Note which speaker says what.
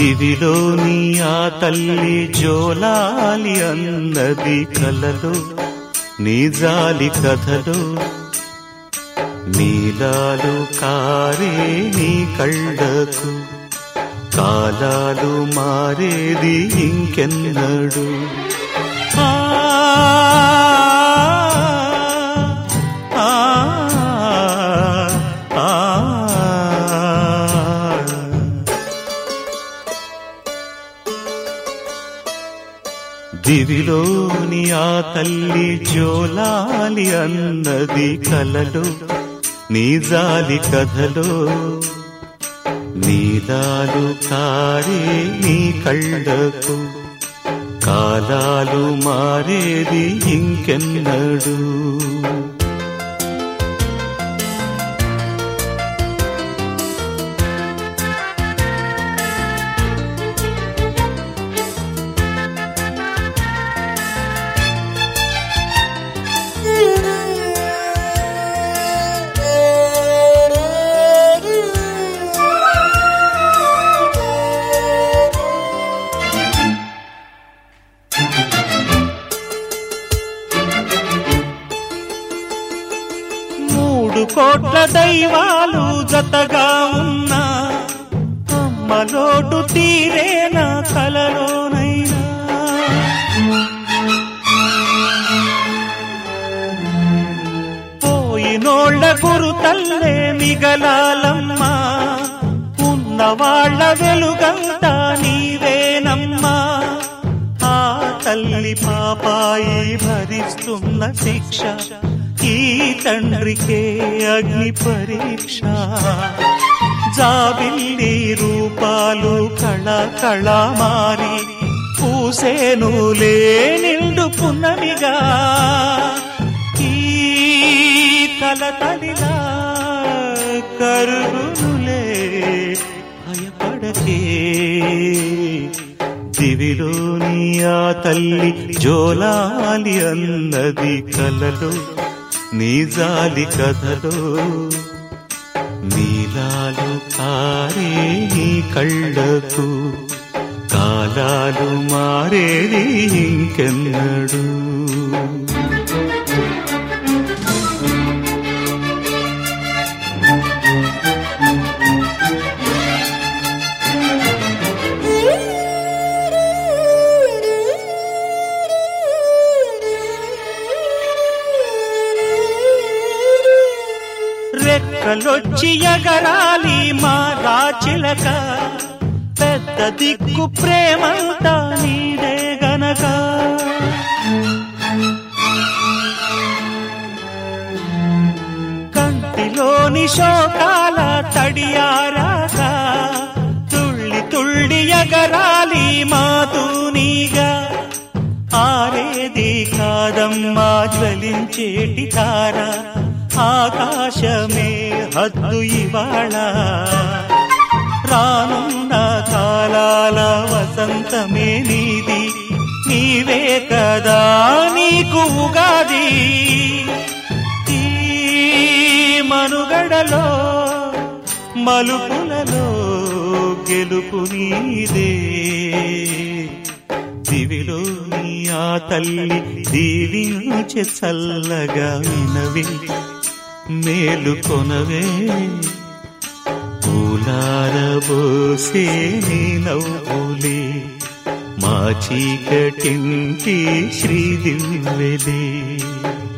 Speaker 1: దివిలోని ఆ తల్లి జోలాలి అన్నది కలలో నిజాలి కథలో నీలాలు కారే నీ కళ్ళకు కాలాలు మారేది ఇంకెన్నడు ఆ, ఆ, ఆ, ఆ. దివిలోని ఆ తల్లి జోలాలి అన్నది కలలో నీజాలి కథలో నీలాలు కారే నీ కళ్ళకు కాలాలు మారేది ఇంకెన్నడు మూడు కోట్ల దైవాలు జతగా ఉన్నా అమ్మలోటు తీరేనా కలలోనైనా పోయినోళ్ళ గురు తల్లే మిగలాలమ్మా ఉన్న వాళ్ళ వెలుగంతా నీవేనమ్మా ఆ తల్లి పాపాయి భరిస్తున్న శిక్ష ఈ తండ్రికే అగ్ని పరీక్ష జాబిల్లి రూపాలు కళ కళ మారి పూసేనులే నిండు పున్నమిగా ఈ తల తడిలా కరుగునులే భయపడకే దివిలోని ఆ తల్లి జోలాలి అన్నది కలలో నీజాలి కథలో నీలాలు కారే నీ కళ్ళకు కాలాలు మారేది ఇంకెన్నడు రెక్కలొచ్చి ఎగరాలి మా రాచిలక పెద్ద దిక్కు ప్రేమంతా నీడే గనక కంటిలోని శోకాల తడియారాక తుళ్ళి తుళ్ళి ఎగరాలి మాతూనీగా ఆరేది కాదమ్మా జ్వలించేటి తార ఆకాశమే హద్దు ఇవాళ రానున్న కాలాల వసంతమే నీది నీవే కదా నీకు ఉగాది ఈ మనుగడలో మలుపులలో గెలుపు నీదే దివిలో నీ ఆ తల్లి దీవించె చల్లగా వినవే మేలుకొనవే పూలారబోసే నీ నవ్వులే మా చీకటింటి శ్రీదివ్వెలే